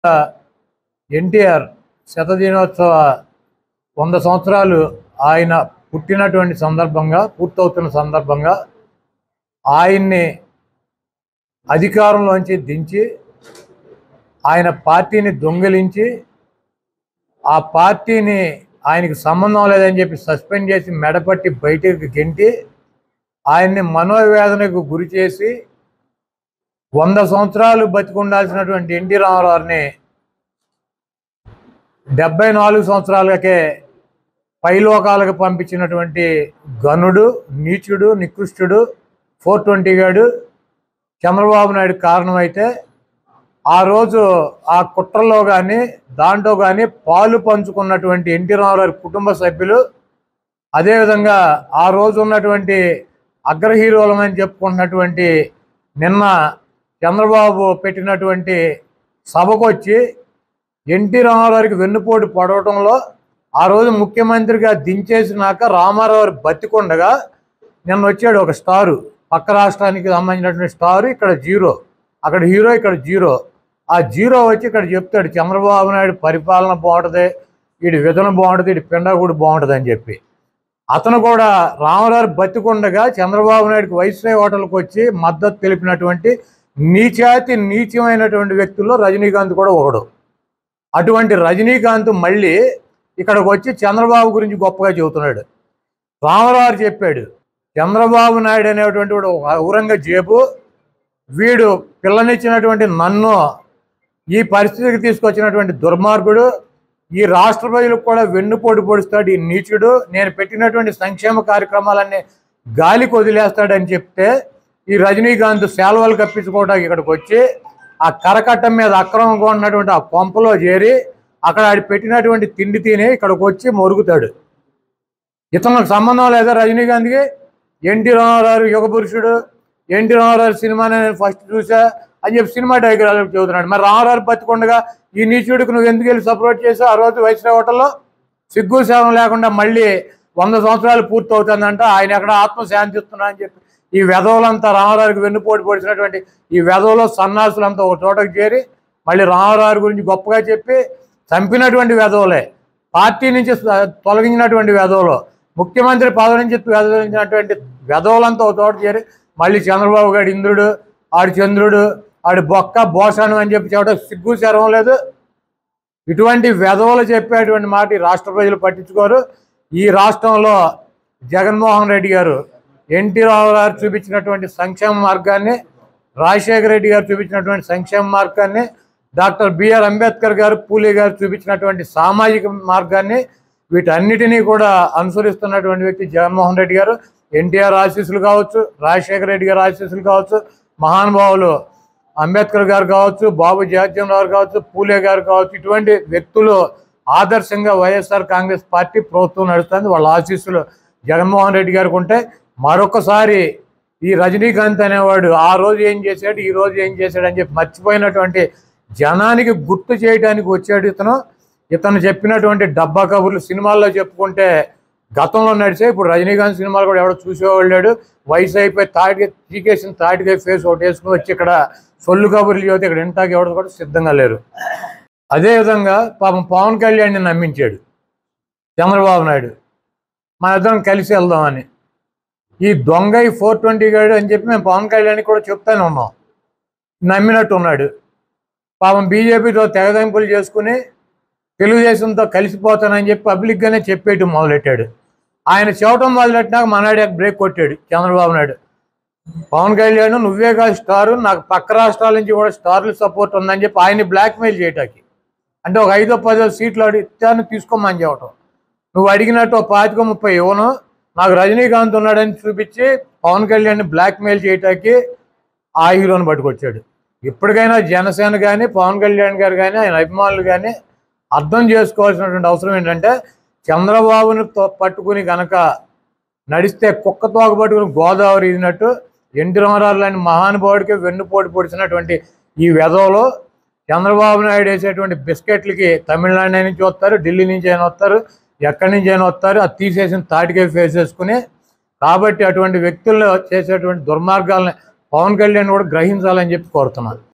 ఎన్టీఆర్ శతదినోత్సవ వంద సంవత్సరాలు ఆయన పుట్టినటువంటి సందర్భంగా పూర్తవుతున్న సందర్భంగా ఆయన్ని అధికారంలోంచి దించి ఆయన పార్టీని దొంగిలించి ఆ పార్టీని ఆయనకి సంబంధం లేదని చెప్పి సస్పెండ్ చేసి మెడపట్టి బయటకు గెంటి ఆయన్ని మనోవేదనకు గురి చేసి వంద సంవత్సరాలు బతికుండాల్సినటువంటి ఎన్టీ రామారావుని డెబ్బై నాలుగు సంవత్సరాలకే పైలోకాలకు పంపించినటువంటి గనుడు నీచుడు నికృష్టుడు ఫోర్ ట్వంటీ గాడు చంద్రబాబు నాయుడు కారణమైతే ఆ రోజు ఆ కుట్రలో కానీ దాంట్లో కానీ పాలు పంచుకున్నటువంటి ఎన్టీ రామారావు కుటుంబ సభ్యులు అదేవిధంగా ఆ రోజు ఉన్నటువంటి అగ్ర హీరోలమని చెప్పుకుంటున్నటువంటి నిన్న చంద్రబాబు పెట్టినటువంటి సభకు వచ్చి ఎన్టీ రామారావుకి వెన్నుపోటు పడవటంలో ఆ రోజు ముఖ్యమంత్రిగా దించేసినాక రామారావు బతికొండగా నిన్న వచ్చాడు ఒక స్టారు పక్క రాష్ట్రానికి సంబంధించినటువంటి స్టారు ఇక్కడ జీరో అక్కడ హీరో ఇక్కడ జీరో ఆ జీరో వచ్చి ఇక్కడ చెప్తాడు చంద్రబాబు నాయుడు పరిపాలన బాగుంటుంది వీడి విధన బాగుంటుంది వీడి పిండగుడు బాగుంటుంది అని చెప్పి అతను కూడా రామారావు బతికుండగా చంద్రబాబు నాయుడుకి వైస్రాయ్ హోటల్కి వచ్చి మద్దతు తెలిపినటువంటి నీచాతి నీచమైనటువంటి వ్యక్తుల్లో రజనీకాంత్ కూడా ఒకడు అటువంటి రజనీకాంత్ మళ్ళీ ఇక్కడికి వచ్చి చంద్రబాబు గురించి గొప్పగా చెబుతున్నాడు రామారావు చెప్పాడు చంద్రబాబు నాయుడు అనేటువంటి వాడు ఒక ఔరంగజేబు వీడు పిల్లనిచ్చినటువంటి నన్ను ఈ పరిస్థితికి తీసుకొచ్చినటువంటి దుర్మార్గుడు ఈ రాష్ట్ర ప్రజలకు కూడా వెన్నుపోటు పొడుస్తాడు ఈ నీచుడు నేను పెట్టినటువంటి సంక్షేమ కార్యక్రమాలన్నీ గాలికి వదిలేస్తాడని చెప్తే ఈ రజనీకాంత్ సేలవలు కప్పించుకోవడానికి ఇక్కడికి వచ్చి ఆ కరకట్టం మీద అక్రమంగా ఉన్నటువంటి ఆ కొంపలో చేరి అక్కడ ఆడి పెట్టినటువంటి తిండి తిని ఇక్కడికి వచ్చి మొరుగుతాడు ఇతనికి సంబంధం లేదా రజనీకాంత్కి ఎన్టీ రామారావు యుగ పురుషుడు ఎన్టీ రామారావు సినిమా నేను ఫస్ట్ చూసా అని చెప్పి సినిమా డైగ్రాలు చెబుతున్నాడు మరి రామారావు బతికుండగా ఈ నీచుడికి నువ్వు ఎందుకు వెళ్ళి సపోర్ట్ చేసావు ఆ రోజు వైస్రాయ్ హోటల్లో సిగ్గు సేవం లేకుండా మళ్ళీ వంద సంవత్సరాలు పూర్తి అవుతుందంట ఆయన ఎక్కడ ఆత్మ శాంతిస్తున్నా అని చెప్పి ఈ వెధవులంతా రామారావుకి వెన్నుపోటు పొడిచినటువంటి ఈ వెధవులో సన్నాసులంతా ఒక చోటకు చేరి మళ్ళీ రామారావు గురించి గొప్పగా చెప్పి చంపినటువంటి వెధవులే పార్టీ నుంచి స- తొలగించినటువంటి వెధవులు ముఖ్యమంత్రి పదవి నుంచి వెదవించినటువంటి వెధవులంతా ఒక చోట చేరి మళ్ళీ చంద్రబాబు గారి ఇంద్రుడు ఆడు చంద్రుడు ఆడు బొక్క బోషాను అని చెప్పి చెప్పడం సిగ్గు శరం లేదు ఇటువంటి వెధవలు చెప్పేటువంటి మాట ఈ రాష్ట్ర ప్రజలు పట్టించుకోరు ఈ రాష్ట్రంలో జగన్మోహన్ రెడ్డి గారు ఎన్టీ రావు గారు చూపించినటువంటి సంక్షేమ మార్గాన్ని రాజశేఖర రెడ్డి గారు చూపించినటువంటి సంక్షేమ మార్గాన్ని డాక్టర్ బిఆర్ అంబేద్కర్ గారు పూలే గారు చూపించినటువంటి సామాజిక మార్గాన్ని వీటన్నిటినీ కూడా అనుసరిస్తున్నటువంటి వ్యక్తి జగన్మోహన్ రెడ్డి గారు ఎన్టీఆర్ ఆశీస్సులు కావచ్చు రాజశేఖర రెడ్డి గారు ఆశీస్సులు కావచ్చు మహానుభావులు అంబేద్కర్ గారు కావచ్చు బాబు జగజ్జన్ రావు కావచ్చు పూలే గారు కావచ్చు ఇటువంటి వ్యక్తులు ఆదర్శంగా వైఎస్ఆర్ కాంగ్రెస్ పార్టీ ప్రభుత్వం నడుస్తుంది వాళ్ళ ఆశీస్సులు జగన్మోహన్ రెడ్డి గారికి ఉంటే మరొకసారి ఈ రజనీకాంత్ అనేవాడు ఆ రోజు ఏం చేశాడు ఈ రోజు ఏం చేశాడు అని చెప్పి మర్చిపోయినటువంటి జనానికి గుర్తు చేయడానికి వచ్చాడు ఇతను ఇతను చెప్పినటువంటి డబ్బా కబుర్లు సినిమాల్లో చెప్పుకుంటే గతంలో నడిచే ఇప్పుడు రజనీకాంత్ సినిమాలు కూడా ఎవడో చూసేవాళ్ళు లేడు వయసు అయిపోయి తాటిగా చీకేసిన తాటిగా ఫేస్ ఒకటి వేసుకుని వచ్చి ఇక్కడ సొల్లు కబుర్లు చెబితే ఇక్కడ ఇంటాకి ఎవరు కూడా సిద్ధంగా లేరు అదేవిధంగా పాపం పవన్ కళ్యాణ్ని నమ్మించాడు చంద్రబాబు నాయుడు మన ఇద్దరం కలిసి వెళ్దామని ఈ దొంగ ఈ ఫోర్ ట్వంటీ గాడు అని చెప్పి మేము పవన్ కళ్యాణ్ కూడా చెప్తానే ఉన్నాం నమ్మినట్టు ఉన్నాడు పాపం బీజేపీతో తెగదెంపులు చేసుకుని తెలుగుదేశంతో కలిసిపోతానని చెప్పి పబ్లిక్గానే చెప్పేయటం మొదలెట్టాడు ఆయన చెప్పడం మొదలెట్టినాక మనాడు బ్రేక్ కొట్టాడు చంద్రబాబు నాయుడు పవన్ కళ్యాణ్ నువ్వే కాదు స్టారు నాకు పక్క రాష్ట్రాల నుంచి కూడా స్టార్లు సపోర్ట్ ఉందని చెప్పి ఆయన్ని బ్లాక్మెయిల్ చేయటానికి అంటే ఒక ఐదో పదో సీట్లు అడిగి ఇచ్చాను తీసుకోమని చెప్పటం నువ్వు అడిగినట్టు ఒక పాతిక ముప్పై ఇవ్వను నాకు రజనీకాంత్ ఉన్నాడని చూపించి పవన్ కళ్యాణ్ని బ్లాక్మెయిల్ చేయటానికి ఆ హీరోని పట్టుకొచ్చాడు ఇప్పటికైనా జనసేన కానీ పవన్ కళ్యాణ్ గారు కానీ ఆయన అభిమానులు కానీ అర్థం చేసుకోవాల్సినటువంటి అవసరం ఏంటంటే చంద్రబాబుని తో- పట్టుకుని గనక నడిస్తే కుక్క తోక పట్టుకుని గోదావరి ఇదినట్టు ఎన్టీ రామారావు లాంటి మహానుభావుడికి వెన్నుపోటు పొడిచినటువంటి ఈ వెధవలో చంద్రబాబు నాయుడు వేసేటువంటి బిస్కెట్లకి తమిళనాడు నుంచి వస్తారు ఢిల్లీ నుంచి అయినా వస్తారు ఎక్కడి నుంచి అయినా వస్తారు అది తీసేసిన తాటికే ఫేస్ చేసుకుని కాబట్టి అటువంటి వ్యక్తుల్లో చేసేటువంటి దుర్మార్గాలని పవన్ కళ్యాణ్ కూడా గ్రహించాలని చెప్పి కోరుతున్నాను